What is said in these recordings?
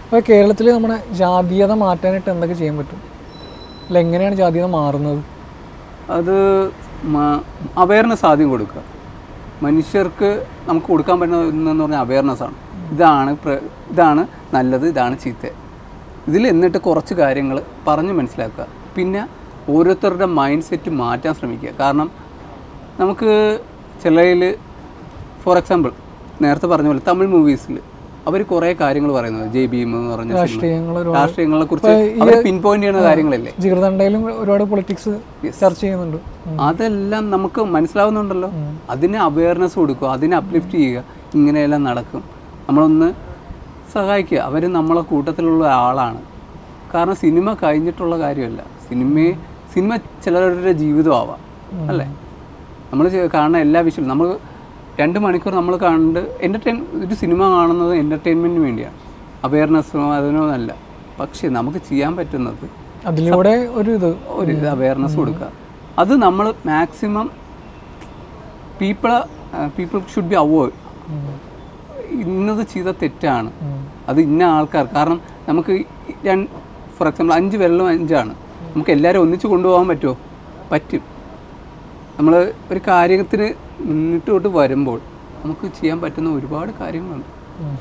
അപ്പോൾ കേരളത്തിൽ നമ്മുടെ ജാതീയത മാറ്റാനായിട്ട് എന്തൊക്കെ ചെയ്യാൻ പറ്റും അല്ല എങ്ങനെയാണ് ജാതീയത മാറുന്നത് അത് അവയർനെസ് ആദ്യം കൊടുക്കുക മനുഷ്യർക്ക് നമുക്ക് കൊടുക്കാൻ പറ്റുന്നതെന്ന് പറഞ്ഞാൽ അവയർനെസ് ആണ് ഇതാണ് പ്ര- ഇതാണ് നല്ലത് ഇതാണ് ചീത്ത ഇതിൽ എന്നിട്ട് കുറച്ച് കാര്യങ്ങൾ പറഞ്ഞ് മനസ്സിലാക്കുക പിന്നെ ഓരോരുത്തരുടെ മൈൻഡ് സെറ്റ് മാറ്റാൻ ശ്രമിക്കുക കാരണം നമുക്ക് ചിലയിൽ ഫോർ എക്സാമ്പിൾ നേരത്തെ പറഞ്ഞ പോലെ തമിഴ് മൂവീസിൽ അവർ കുറേ കാര്യങ്ങൾ പറയുന്നത് ജയ് ഭീം എന്ന് പറഞ്ഞ സിനിമ. രാഷ്ട്രീയങ്ങൾ ഒരുപാട് രാഷ്ട്രീയങ്ങളെ കുറിച്ച് അവർ പിൻ പോയിന്റ് ചെയ്യുന്ന കാര്യങ്ങളല്ലേ ജിഗർദണ്ഡയിലും ഒരുപാട് പൊളിറ്റിക്സ് ചർച്ച ചെയ്യുന്നുണ്ട് ഉം. അതെല്ലാം നമുക്ക് മനസ്സിലാവുന്നുണ്ടല്ലോ അതിന് അവയർനെസ് കൊടുക്കുക അതിനെ അപ്ലിഫ്റ്റ് ചെയ്യുക ഇങ്ങനെയെല്ലാം നടക്കും നമ്മളൊന്ന് സഹായിക്കുക അവർ നമ്മളെ കൂട്ടത്തിലുള്ള ആളാണ് കാരണം സിനിമ കഴിഞ്ഞിട്ടുള്ള കാര്യമല്ല സിനിമയെ സിനിമ ചിലരുടെ ജീവിതമാവാം അല്ലേ നമ്മൾ കാണുന്ന എല്ലാ വിഷയവും നമ്മൾ രണ്ട് മണിക്കൂർ നമ്മൾ കണ്ട് എൻ്റർടൈൻ ഒരു സിനിമ കാണുന്നത് എൻ്റർടൈൻമെൻറ്റിന് വേണ്ടിയാണ് അവയർനെസ്സോ അതിനോ അല്ല പക്ഷേ നമുക്ക് ചെയ്യാൻ പറ്റുന്നത് അതിലൂടെ ഒരു ഇത് ഒരു അവയർനെസ് കൊടുക്കുക അത് നമ്മൾ maximum people people should be avoid ഇന്നത് ചെയ്ത തെറ്റാണ് അത് ഇന്ന ആൾക്കാർ കാരണം നമുക്ക് രണ്ട് ഫോർ എക്സാമ്പിൾ അഞ്ച് വിരലും അഞ്ചാണ് നമുക്ക് എല്ലാവരും ഒന്നിച്ച് കൊണ്ടുപോകാൻ പറ്റുമോ പറ്റും നമ്മൾ ഒരു കാര്യത്തിന് മുന്നിട്ടോട്ട് വരുമ്പോൾ നമുക്ക് ചെയ്യാൻ പറ്റുന്ന ഒരുപാട് കാര്യങ്ങളുണ്ട്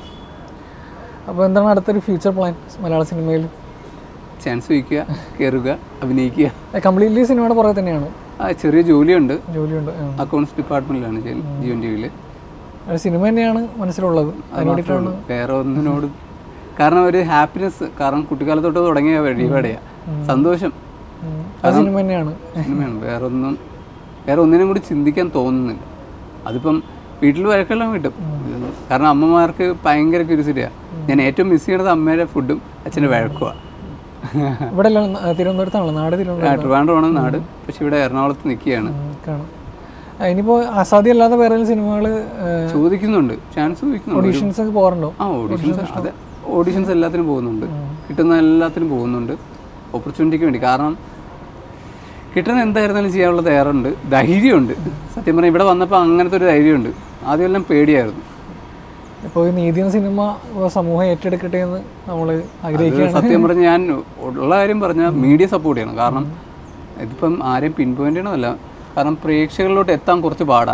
അപ്പോൾ എന്താണ് അടുത്തൊരു ഫ്യൂച്ചർ പ്ലാൻ മലയാള സിനിമയിൽ ചാൻസ് വയ്ക്കുക കയറുക അഭിനയിക്കുക കംപ്ലീറ്റ്ലി സിനിമയുടെ പുറകെ തന്നെയാണ് ആ ചെറിയ ജോലിയുണ്ട് ജോലിയുണ്ട് ഉം. അക്കൗണ്ട്സ് ഡിപ്പാർട്ട്മെൻറ്റിലാണ് ജിയോൻ ടി വിയിൽ ഒരു സിനിമ തന്നെയാണ് മനസ്സിലുള്ളത് അതിന് വേണ്ടിയിട്ടാണ് വേറെ ഒന്നിനോട് കാരണം ഒരു ഹാപ്പിനെസ് കാരണം കുട്ടിക്കാലത്തോട്ട് തുടങ്ങിയ പരിപാടിയാ സന്തോഷം ഉം. അത് സിനിമ തന്നെയാണ് സിനിമയാണ് വേറെ ഒന്നും വേറെ ഒന്നിനും കൂടി ചിന്തിക്കാൻ തോന്നുന്നില്ല അതിപ്പം വീട്ടിൽ വഴക്കെല്ലാം കിട്ടും കാരണം അമ്മമാർക്ക് ഭയങ്കര ക്യൂരിയസിറ്റിയാണ് ഞാൻ ഏറ്റവും മിസ് ചെയ്യണത് അമ്മയുടെ ഫുഡും അച്ഛൻ്റെ വഴക്കുമാണ് ഇവിടെ അല്ല ന- തിരുവനന്തപുരത്താണല്ലോ നാട് തിരുവനന്തപുരം ട്രിവാൻഡ്രമാണ് നാട് പക്ഷെ ഇവിടെ എറണാകുളത്ത് നിൽക്കുകയാണ് ഉം, കാണാം ആ, ഇനിയിപ്പോ അസാധ്യ അല്ലാതെ വേറെ സിനിമകൾ ചോദിക്കുന്നുണ്ട് ചാൻസ് ചോദിക്കുന്നുണ്ട് ഓഡീഷൻസ് ഒക്കെ പോകാറുണ്ടോ ആ ഓഡീഷൻസ് അതെ ഓഡീഷൻസ് എല്ലാത്തിനും പോകുന്നുണ്ട് കിട്ടുന്ന എല്ലാത്തിനും പോകുന്നുണ്ട് ഓപ്പർച്യൂണിറ്റിക്ക് വേണ്ടി കാരണം കിട്ടുന്ന എന്തായിരുന്നാലും ചെയ്യാനുള്ള തയ്യാറുണ്ട് ധൈര്യമുണ്ട് സത്യം പറഞ്ഞാൽ ഇവിടെ വന്നപ്പോൾ അങ്ങനത്തെ ഒരു ധൈര്യമുണ്ട് ആദ്യമെല്ലാം പേടിയായിരുന്നു ഇപ്പോൾ ഈ നീതി എന്ന സിനിമ ഇപ്പൊ സമൂഹം ഏറ്റെടുക്കട്ടെ എന്ന് നമ്മൾ അത് ആഗ്രഹിക്കുകയാണ് സത്യം പറഞ്ഞ് ഞാൻ ഉള്ള കാര്യം പറഞ്ഞാൽ മീഡിയ സപ്പോർട്ട് ചെയ്യണം കാരണം ഇതിപ്പം ആരെയും പിൻ പോയിന്റ് ചെയ്യണമല്ല കാരണം പ്രേക്ഷകരിലോട്ട് എത്താൻ കുറച്ച് പാടാ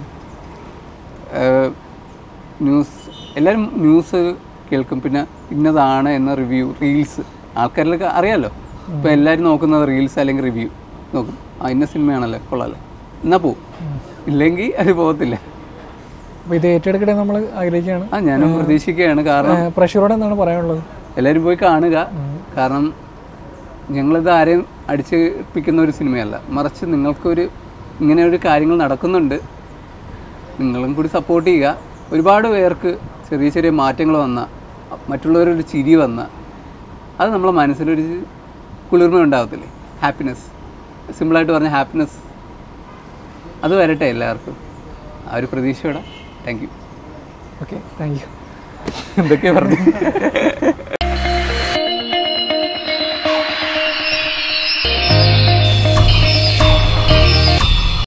ഏഹ് ന്യൂസ് എല്ലാവരും ന്യൂസ് കേൾക്കും പിന്നെ ഇന്നതാണ് എന്ന റിവ്യൂ റീൽസ് ആൾക്കാരിലൊക്കെ അറിയാലോ ഇപ്പം എല്ലാവരും നോക്കുന്നത് റീൽസ് അല്ലെങ്കിൽ റിവ്യൂ നോക്കും ആ ഇന്ന സിനിമയാണല്ലോ കൊള്ളാലോ എന്നാൽ പോവും ഇല്ലെങ്കിൽ അത് പോകത്തില്ല അപ്പോൾ ഇത് ഏറ്റെടുക്കട്ടെ നമ്മൾ ആഗ്രഹിക്കുകയാണ് ആ ഞാനും പ്രതീക്ഷിക്കുകയാണ് കാരണം ഏഹ് പ്രഷറോടെ എന്താണ് പറയാനുള്ളത് എല്ലാവരും പോയി കാണുക കാരണം ഞങ്ങളിത് ആരെയും അടിച്ചേൽപ്പിക്കുന്ന ഒരു സിനിമയല്ല മറിച്ച് നിങ്ങൾക്കൊരു ഇങ്ങനെ ഒരു കാര്യങ്ങൾ നടക്കുന്നുണ്ട് നിങ്ങളും കൂടി സപ്പോർട്ട് ചെയ്യുക ഒരുപാട് പേർക്ക് ചെറിയ ചെറിയ മാറ്റങ്ങൾ വന്ന മറ്റുള്ളവരൊരു ചിരി വന്ന അത് നമ്മളെ മനസ്സിലൊരു കുളിർമ ഉണ്ടാകത്തില്ലേ ഹാപ്പിനെസ് സിമ്പിളായിട്ട് പറഞ്ഞ ഹാപ്പിനെസ് അത് വരട്ടെ എല്ലാവർക്കും ആ ഒരു പ്രതീക്ഷയോടെ thank you okay thank you എന്തൊക്കെയാണ് പറഞ്ഞു